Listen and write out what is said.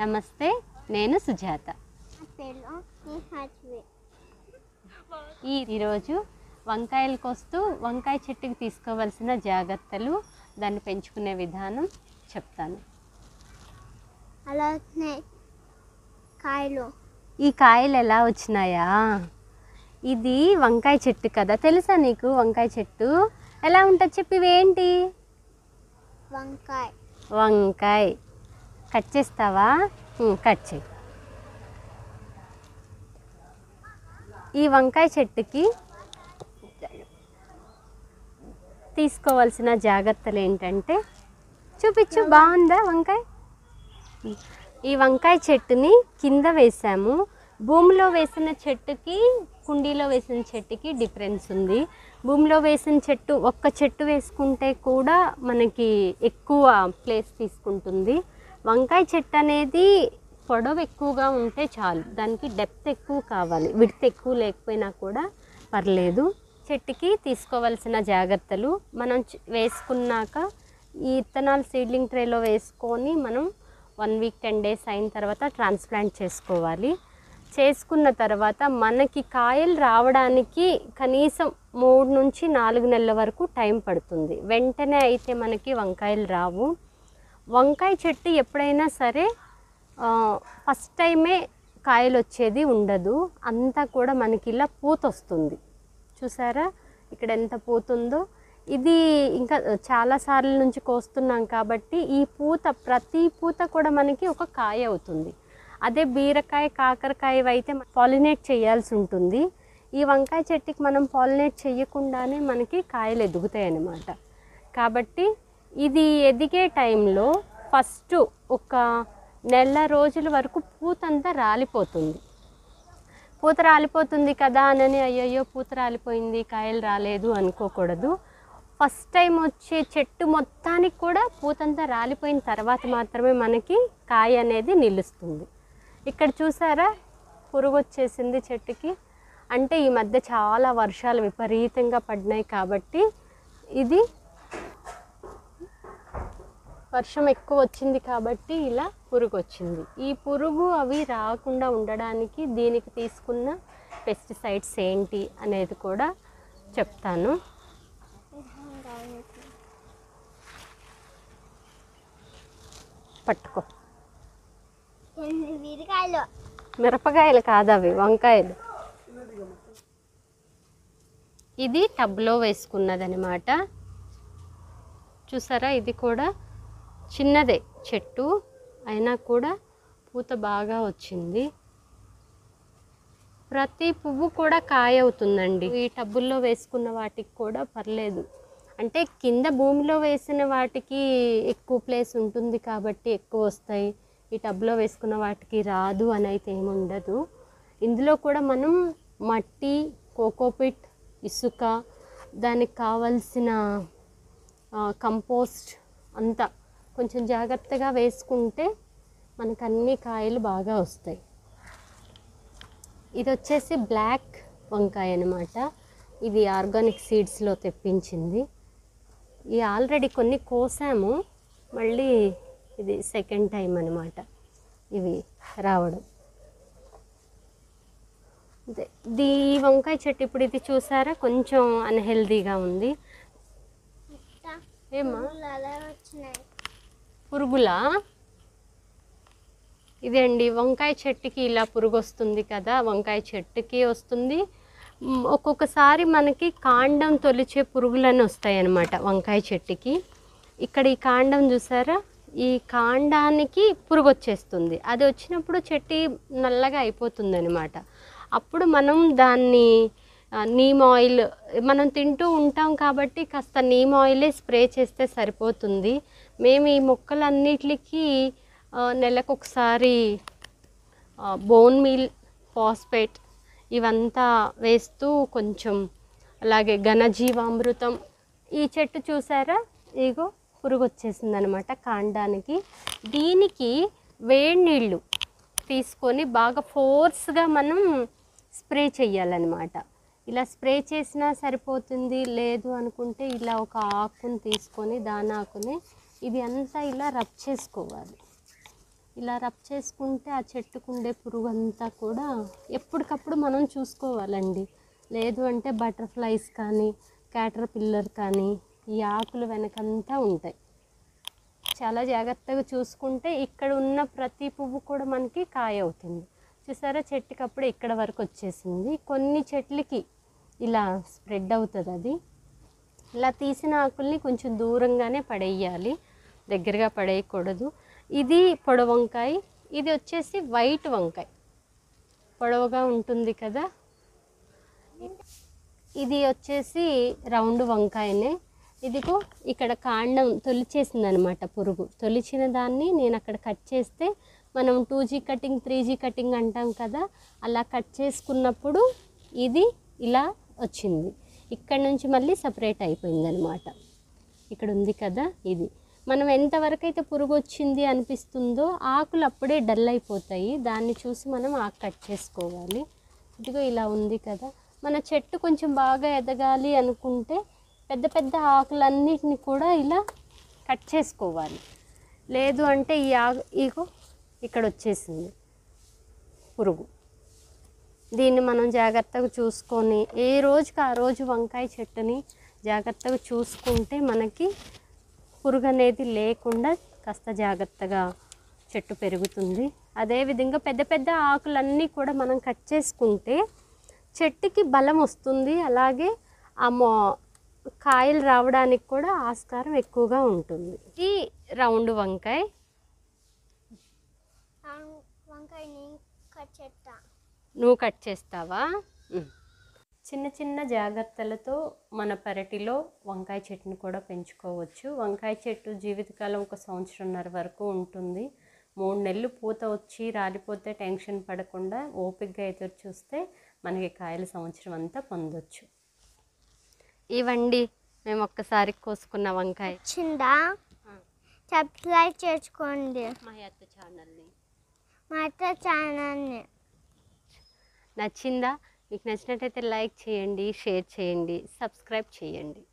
నమస్తే నేను సుజాత నా పేరు నిహాజ్వి ఈ ఈరోజు వంకాయలు కోస్తూ వంకాయ చెట్టుకి తీసుకోవాల్సిన జాగ్రత్తలు దాన్ని పెంచుకునే విధానం చెప్తాను అలానే కాయలు ఈ కాయలు ఎలా వచ్చినాయా ఇది వంకాయ చెట్టు కదా తెలుసా నీకు వంకాయ చెట్టు ఎలా ఉంటుంది చెప్పి ఇవేంటి వంకాయ వంకాయ కట్ చేస్తావా ఉమ్, కట్ చేయి ఈ వంకాయ చెట్టుకి తీసుకోవాల్సిన జాగ్రత్తలు ఏంటంటే చూపించు బాగుందా వంకాయ ఈ వంకాయ చెట్టుని కింద వేసాము భూమిలో వేసిన చెట్టుకి కుండీలో వేసిన చెట్టుకి డిఫరెన్స్ ఉంది భూమిలో వేసిన చెట్టు ఒక్క చెట్టు వేసుకుంటే కూడా మనకి ఎక్కువ ప్లేస్ తీసుకుంటుంది వంకాయ చెట్టు అనేది పొడవు ఎక్కువగా ఉంటే చాలు దానికి డెప్త్ ఎక్కువ కావాలి విడత్ ఎక్కువ లేకపోయినా కూడా పర్లేదు చెట్టుకి తీసుకోవాల్సిన జాగ్రత్తలు మనం చ- వేసుకున్నాక ఈ ఇత్తనాలు సీడ్లింగ్ ట్రేలో వేసుకొని మనం వన్ వీక్ టెన్ డేస్ అయిన తర్వాత ట్రాన్స్ప్లాంట్ చేసుకోవాలి చేసుకున్న తర్వాత మనకి కాయలు రావడానికి కనీసం మూడు నుంచి నాలుగు నెలల వరకు టైం పడుతుంది వెంటనే అయితే మనకి వంకాయలు రావు వంకాయ చెట్టు ఎప్పుడైనా సరే ఫస్ట్ టైమే కాయలు వచ్చేది ఉండదు అంతా కూడా మనకి ఇలా పూత వస్తుంది చూసారా ఇక్కడ ఎంత పూత ఉందో ఇది ఇంకా చాలా సార్లు నుంచి కోస్తున్నాం కాబట్టి ఈ పూత ప్రతి పూత కూడా మనకి ఒక కాయ అవుతుంది అదే బీరకాయ కాకరకాయ అయితే పాలినేట్ చేయాల్సి ఉంటుంది ఈ వంకాయ చెట్టుకి మనం పాలినేట్ చేయకుండానే మనకి కాయలు ఎదుగుతాయి అన్నమాట కాబట్టి ఇది ఎదిగే టైంలో ఫస్ట్ ఒక నెల రోజుల వరకు పూతంతా రాలిపోతుంది పూత రాలిపోతుంది కదా అని అయ్యయ్యో పూత రాలిపోయింది కాయలు రాలేదు అనుకోకూడదు ఫస్ట్ టైం వచ్చే చెట్టు మొత్తానికి కూడా పూతంతా రాలిపోయిన తర్వాత మాత్రమే మనకి కాయ అనేది నిలుస్తుంది ఇక్కడ చూసారా పురుగు వచ్చేసింది చెట్టుకి అంటే ఈ మధ్య చాలా వర్షాలు విపరీతంగా పడినాయి కాబట్టి ఇది వర్షం ఎక్కువ వచ్చింది కాబట్టి ఇలా పురుగు వచ్చింది ఈ పురుగు అవి రాకుండా ఉండడానికి దీనికి తీసుకున్న పెస్టిసైడ్స్ ఏంటి అనేది కూడా చెప్తాను పట్టుకో ఎన్ని వీరకాయలు మిరపకాయలు కాదు అవి వంకాయలు ఇది టబ్లో వేసుకున్నదనమాట చూసారా ఇది కూడా చిన్నదే చెట్టు అయినా కూడా పూత బాగా వచ్చింది ప్రతి పువ్వు కూడా కాయ అవుతుందండి ఈ టబ్బుల్లో వేసుకున్న వాటికి కూడా పర్లేదు అంటే కింద భూమిలో వేసిన వాటికి ఎక్కువ ప్లేస్ ఉంటుంది కాబట్టి ఎక్కువ వస్తాయి ఈ టబ్లో వేసుకున్న వాటికి రాదు అని అయితే ఏమి ఉండదు ఇందులో కూడా మనం మట్టి కోకోపిట్ ఇసుక దానికి కావలసిన కంపోస్ట్ అంతా కొంచెం జాగ్రత్తగా వేసుకుంటే మనకు అన్ని కాయలు బాగా వస్తాయి ఇది వచ్చేసి బ్లాక్ వంకాయ అనమాట ఇది ఆర్గానిక్ సీడ్స్లో తెప్పించింది ఈ ఆల్రెడీ కొన్ని కోసాము మళ్ళీ ఇది సెకండ్ టైం అనమాట ఇవి రావడం అదే దీ ఈ వంకాయ చెట్టు ఇప్పుడు ఇది చూసారా కొంచెం అన్హెల్దీగా ఉంది ఏమా అలా వచ్చినాయి పురుగులా ఇదే అండి వంకాయ చెట్టుకి ఇలా పురుగు వస్తుంది కదా వంకాయ చెట్టుకి వస్తుంది మ్, ఒక్కొక్కసారి మనకి కాండం తొలిచే పురుగులని వస్తాయి అన్నమాట వంకాయ చెట్టుకి ఇక్కడ ఈ కాండం చూసారా ఈ కాండానికి పురుగు వచ్చేస్తుంది అది వచ్చినప్పుడు చెట్టు నల్లగా అయిపోతుంది అనమాట అప్పుడు మనం దాన్ని ఆ, నీమ్ ఆయిల్ మనం తింటూ ఉంటాం కాబట్టి కాస్త నీమ్ ఆయిలే స్ప్రే చేస్తే సరిపోతుంది మేము ఈ మొక్కలన్నిటికీ ఆ, నెలకొకసారి బోన్ మీల్ ఫాస్ఫేట్ ఇవంతా వేస్తూ కొంచెం అలాగే ఘనజీవామృతం ఈ చెట్టు చూసారా ఇగో పురుగు వచ్చేసింది అనమాట కాండానికి దీనికి వేడి నీళ్ళు తీసుకొని బాగా ఫోర్స్గా మనం స్ప్రే చేయాలన్నమాట ఇలా స్ప్రే చేసినా సరిపోతుంది లేదు అనుకుంటే ఇలా ఒక ఆకుని తీసుకొని దాని ఆకుని ఇది అంతా ఇలా రబ్ చేసుకోవాలి ఇలా రబ్ చేసుకుంటే ఆ చెట్టుకుండే పురుగు అంతా కూడా ఎప్పటికప్పుడు మనం చూసుకోవాలండి లేదు అంటే బటర్ఫ్లైస్ కానీ క్యాటర్ పిల్లర్ కానీ ఈ ఆకులు వెనకంతా ఉంటాయి చాలా జాగ్రత్తగా చూసుకుంటే ఇక్కడ ఉన్న ప్రతి పువ్వు కూడా మనకి కాయ అవుతుంది చూసారా చెట్టుకప్పుడు ఇక్కడ వరకు వచ్చేసింది కొన్ని చెట్లకి ఇలా స్ప్రెడ్ అవుతుంది అది ఇలా తీసిన ఆకుల్ని కొంచెం దూరంగానే పడేయాలి దగ్గరగా పడేయకూడదు ఇది పొడవు వంకాయ ఇది వచ్చేసి వైట్ వంకాయ పొడవుగా ఉంటుంది కదా ఇది వచ్చేసి రౌండ్ వంకాయనే ఇదిగో ఇక్కడ కాండం తొలిచేసింది అనమాట పురుగు తొలిచిన దాన్ని నేను అక్కడ కట్ చేస్తే మనం two G cutting three G cutting అంటాం కదా అలా కట్ చేసుకున్నప్పుడు ఇది ఇలా వచ్చింది ఇక్కడ నుంచి మళ్ళీ సపరేట్ అయిపోయింది అనమాట ఇక్కడ ఉంది కదా ఇది మనం ఎంతవరకు అయితే పురుగు వచ్చింది అనిపిస్తుందో ఆకులు అప్పుడే డల్ అయిపోతాయి దాన్ని చూసి మనం ఆకు కట్ చేసుకోవాలి ఇదిగో ఇలా ఉంది కదా మన చెట్టు కొంచెం బాగా ఎదగాలి అనుకుంటే పెద్ద పెద్ద ఆకులన్నిటిని కూడా ఇలా కట్ చేసుకోవాలి లేదు అంటే ఈ ఆకు ఇగో ఇక్కడ వచ్చేసింది పురుగు దీన్ని మనం జాగ్రత్తగా చూసుకొని ఏ రోజుకి ఆ రోజు వంకాయ చెట్టుని జాగ్రత్తగా చూసుకుంటే మనకి పురుగు అనేది లేకుండా కాస్త జాగ్రత్తగా చెట్టు పెరుగుతుంది అదేవిధంగా పెద్ద పెద్ద ఆకులన్నీ కూడా మనం కట్ చేసుకుంటే చెట్టుకి బలం వస్తుంది అలాగే ఆ మొ కాయలు రావడానికి కూడా ఆస్కారం ఎక్కువగా ఉంటుంది ఈ రౌండ్ వంకాయ వంకాయ నేను కట్ చేస్తా నువ్వు కట్ చేస్తావా ఉమ్. చిన్న చిన్న జాగ్రత్తలతో మన పెరటిలో వంకాయ చెట్టుని కూడా పెంచుకోవచ్చు వంకాయ చెట్టు జీవితకాలం ఒక సంవత్సరంన్నర వరకు ఉంటుంది మూడు నెలలు పూత వచ్చి రాలిపోతే టెన్షన్ పడకుండా ఓపికగా ఎదురు చూస్తే మనకి కాయలు సంవత్సరం అంతా పొందొచ్చు ఇవండి మేము ఒక్కసారి కోసుకున్న వంకాయ వచ్చిందా సబ్స్క్రైబ్ చేసుకోండి మా అత్త ఛానల్ని మా అత్త ఛానల్ని నచ్చిందా మీకు నచ్చినట్టయితే లైక్ చేయండి షేర్ చేయండి సబ్స్క్రైబ్ చేయండి